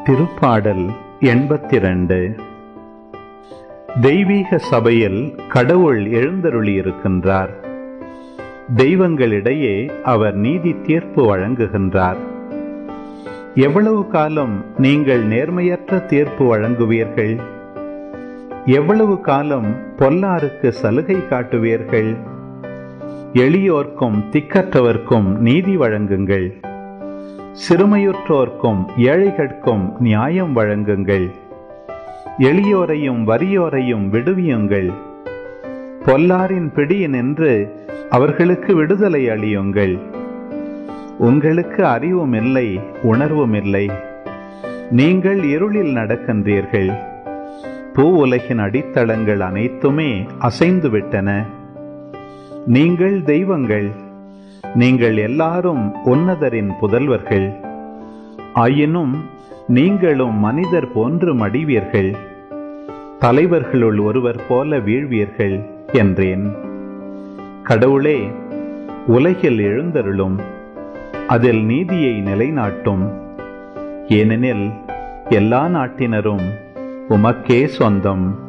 திருப்பாடல் எண்பத்திரண்டு தெய்வீக சபையில் கடவுள் எழுந்தருளியிருக்கின்றார் தெய்வங்களிடையே அவர் நீதி தீர்ப்பு வழங்குகின்றார் எவ்வளவு காலம் நீங்கள் நேர்மையற்ற தீர்ப்பு வழங்குவீர்கள் எவ்வளவு காலம் பொல்லாருக்கு சலுகை காட்டுவீர்கள் எளியோர்க்கும் திக்கற்றவர்க்கும் நீதி வழங்குங்கள் சிறுமையுற்றோர்க்கும் ஏழைகட்கும் நியாயம் வழங்குங்கள் எளியோரையும் வறியோரையும் விடுவியுங்கள் பொல்லாரின் பிடியினின்று அவர்களுக்கு விடுதலை அளியுங்கள் உங்களுக்கு அறிவும் இல்லை உணர்வும் இல்லை நீங்கள் இருளில் நடக்கின்றீர்கள் பூ உலகின் அடித்தளங்கள் அனைத்துமே அசைந்து விட்டன நீங்கள் தெய்வங்கள் நீங்கள் எல்லாரும் உன்னதரின் புதல்வர்கள் ஆயினும் நீங்களும் மனிதர் போன்று மடிவீர்கள் தலைவர்களுள் ஒருவர் போல வீழ்வீர்கள் என்றேன் கடவுளே உலகில் எழுந்தருளும் அதில் நீதியை நிலைநாட்டும் ஏனெனில் எல்லா நாட்டினரும் உமக்கே சொந்தம்